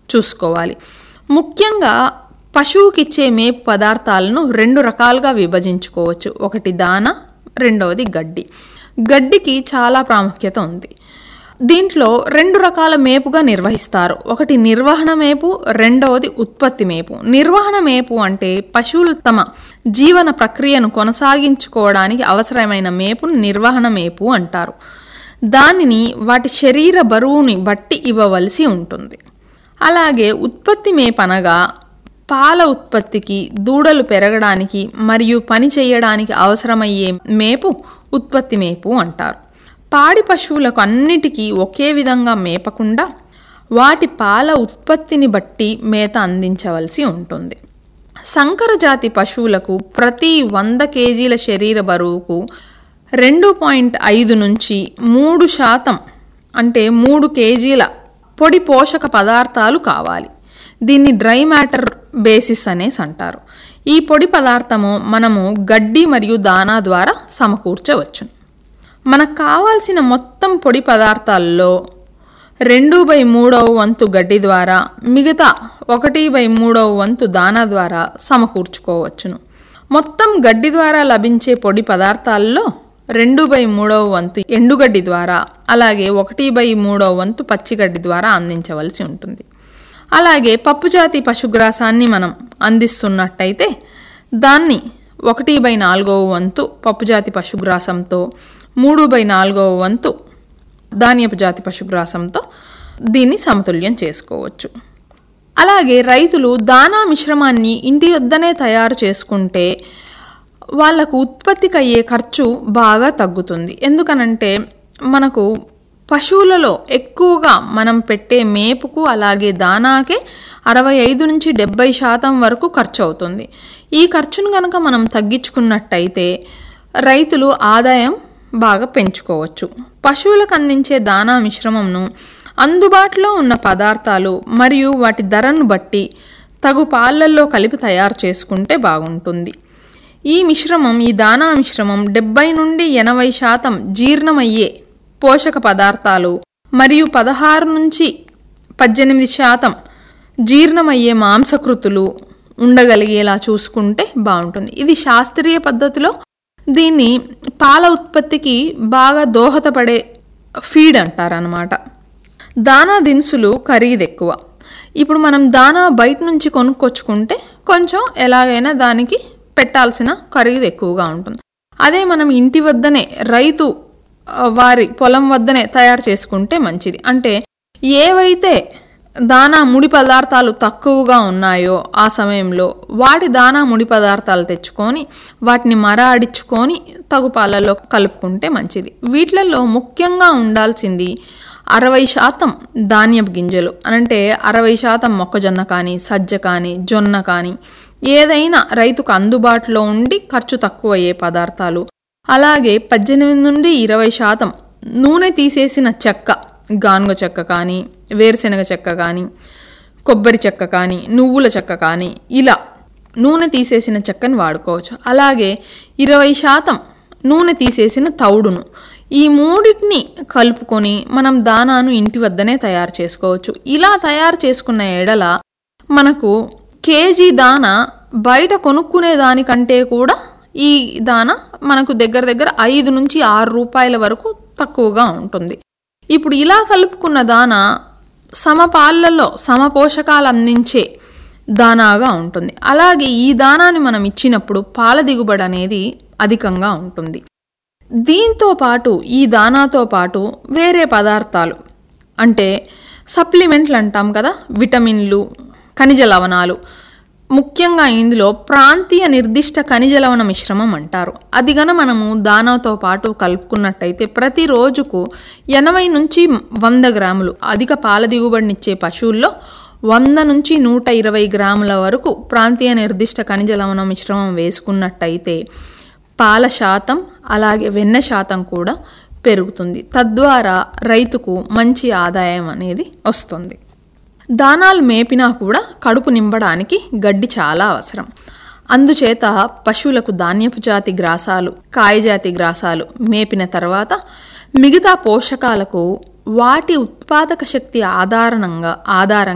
చూసుకోవాలి ముఖ్యంగా పశువుకిచ్చే మేపు పదార్థాలను రెండు రకాలుగా విభజించుకోవచ్చు ఒకటి దాన రెండవది గడ్డి గడ్డికి చాలా ప్రాముఖ్యత ఉంది దీంట్లో రెండు రకాల మేపుగా నిర్వహిస్తారు ఒకటి నిర్వహణ మేపు రెండవది ఉత్పత్తి మేపు నిర్వహణ మేపు అంటే పశువులు తమ జీవన ప్రక్రియను కొనసాగించుకోవడానికి అవసరమైన మేపును నిర్వహణ మేపు అంటారు దానిని వాటి శరీర బరువుని బట్టి ఇవ్వవలసి ఉంటుంది అలాగే ఉత్పత్తి మేపు అనగా పాల ఉత్పత్తికి దూడలు పెరగడానికి మరియు పని చేయడానికి అవసరమయ్యే మేపు ఉత్పత్తి మేపు అంటారు పాడి పశువులకు అన్నిటికీ ఒకే విధంగా మేపకుండా వాటి పాల ఉత్పత్తిని బట్టి మేత అందించవలసి ఉంటుంది సంకర జాతి పశువులకు ప్రతి వంద కేజీల శరీర బరువుకు రెండు పాయింట్ ఐదు నుంచి మూడు శాతం అంటే మూడు కేజీల పొడి పోషక పదార్థాలు కావాలి దీన్ని డ్రై మ్యాటర్ బేసిస్ అనేసి అంటారు ఈ పొడి పదార్థము మనము గడ్డి మరియు దానా ద్వారా సమకూర్చవచ్చు మనకు కావాల్సిన మొత్తం పొడి పదార్థాల్లో రెండు బై మూడవ వంతు గడ్డి ద్వారా మిగతా ఒకటి బై మూడవ వంతు దానా ద్వారా సమకూర్చుకోవచ్చును మొత్తం గడ్డి ద్వారా లభించే పొడి పదార్థాల్లో రెండు బై మూడవ వంతు ఎండుగడ్డి ద్వారా అలాగే ఒకటి బై మూడవ వంతు పచ్చిగడ్డి ద్వారా అందించవలసి ఉంటుంది అలాగే పప్పుజాతి పశుగ్రాసాన్ని మనం అందిస్తున్నట్టయితే దాన్ని ఒకటి బై నాలుగవ వంతు పప్పుజాతి పశుగ్రాసంతో మూడు బై నాలుగవ వంతు ధాన్యపు జాతి పశుగ్రాసంతో దీన్ని సమతుల్యం చేసుకోవచ్చు అలాగే రైతులు దానా మిశ్రమాన్ని ఇంటి వద్దనే తయారు చేసుకుంటే వాళ్ళకు ఉత్పత్తికి అయ్యే ఖర్చు బాగా తగ్గుతుంది ఎందుకనంటే మనకు పశువులలో ఎక్కువగా మనం పెట్టే మేపుకు అలాగే దానాకే అరవై ఐదు నుంచి డెబ్బై శాతం వరకు ఖర్చు అవుతుంది ఈ ఖర్చును కనుక మనం తగ్గించుకున్నట్టయితే రైతులు ఆదాయం బాగా పెంచుకోవచ్చు పశువులకు అందించే దానా మిశ్రమంను అందుబాటులో ఉన్న పదార్థాలు మరియు వాటి ధరను బట్టి తగు పాలల్లో కలిపి తయారు చేసుకుంటే బాగుంటుంది ఈ మిశ్రమం ఈ దానా మిశ్రమం డెబ్బై నుండి ఎనభై శాతం జీర్ణమయ్యే పోషక పదార్థాలు మరియు పదహారు నుంచి పద్దెనిమిది శాతం జీర్ణమయ్యే మాంసకృతులు ఉండగలిగేలా చూసుకుంటే బాగుంటుంది ఇది శాస్త్రీయ పద్ధతిలో దీన్ని పాల ఉత్పత్తికి బాగా దోహదపడే ఫీడ్ అంటారనమాట దానా దినుసులు ఖరీదు ఎక్కువ ఇప్పుడు మనం దానా బయట నుంచి కొనుక్కొచ్చుకుంటే కొంచెం ఎలాగైనా దానికి పెట్టాల్సిన ఖరీదు ఎక్కువగా ఉంటుంది అదే మనం ఇంటి వద్దనే రైతు ఆ, వారి పొలం వద్దనే తయారు చేసుకుంటే మంచిది అంటే ఏవైతే దానా ముడి పదార్థాలు తక్కువగా ఉన్నాయో ఆ సమయంలో వాటి దానా ముడి పదార్థాలు తెచ్చుకొని వాటిని మరాడించుకొని తగు పాలల్లో కలుపుకుంటే మంచిది వీటిలలో ముఖ్యంగా ఉండాల్సింది అరవై శాతం ధాన్యపు గింజలు అంటే అరవై శాతం మొక్కజొన్న కానీ సజ్జ కానీ జొన్న కానీ ఏదైనా రైతుకు అందుబాటులో ఉండి ఖర్చు తక్కువ అయ్యే పదార్థాలు అలాగే పద్దెనిమిది నుండి ఇరవై శాతం నూనె తీసేసిన చెక్క గానుగ చెక్క కానీ వేరుశనగ చెక్క కానీ కొబ్బరి చెక్క కానీ నువ్వుల చెక్క కానీ ఇలా నూనె తీసేసిన చెక్కని వాడుకోవచ్చు అలాగే ఇరవై శాతం నూనె తీసేసిన తౌడును ఈ మూడింటిని కలుపుకొని మనం దానాను ఇంటి వద్దనే తయారు చేసుకోవచ్చు ఇలా తయారు చేసుకున్న ఎడల మనకు కేజీ దాన బయట కొనుక్కునే దానికంటే కూడా ఈ దాన మనకు దగ్గర దగ్గర ఐదు నుంచి ఆరు రూపాయల వరకు తక్కువగా ఉంటుంది ఇప్పుడు ఇలా కలుపుకున్న దాన సమపాళ్ళల్లో సమపోషకాలు అందించే దానాగా ఉంటుంది అలాగే ఈ దానాన్ని మనం ఇచ్చినప్పుడు పాల దిగుబడి అనేది అధికంగా ఉంటుంది దీంతో పాటు ఈ దానాతో పాటు వేరే పదార్థాలు అంటే సప్లిమెంట్లు అంటాం కదా విటమిన్లు ఖనిజ లవణాలు ముఖ్యంగా ఇందులో ప్రాంతీయ నిర్దిష్ట ఖనిజ లవణ మిశ్రమం అంటారు అది గన మనము దానాతో పాటు కలుపుకున్నట్టయితే ప్రతి రోజుకు ఎనభై నుంచి వంద గ్రాములు అధిక పాల దిగుబడినిచ్చే పశువుల్లో వంద నుంచి నూట ఇరవై గ్రాముల వరకు ప్రాంతీయ నిర్దిష్ట ఖనిజ లవణ మిశ్రమం వేసుకున్నట్టయితే పాల శాతం అలాగే వెన్న శాతం కూడా పెరుగుతుంది తద్వారా రైతుకు మంచి ఆదాయం అనేది వస్తుంది దానాలు మేపినా కూడా కడుపు నింపడానికి గడ్డి చాలా అవసరం అందుచేత పశువులకు ధాన్యపు జాతి గ్రాసాలు కాయజాతి గ్రాసాలు మేపిన తర్వాత మిగతా పోషకాలకు వాటి ఉత్పాదక శక్తి ఆధారంగా ఆధారంగా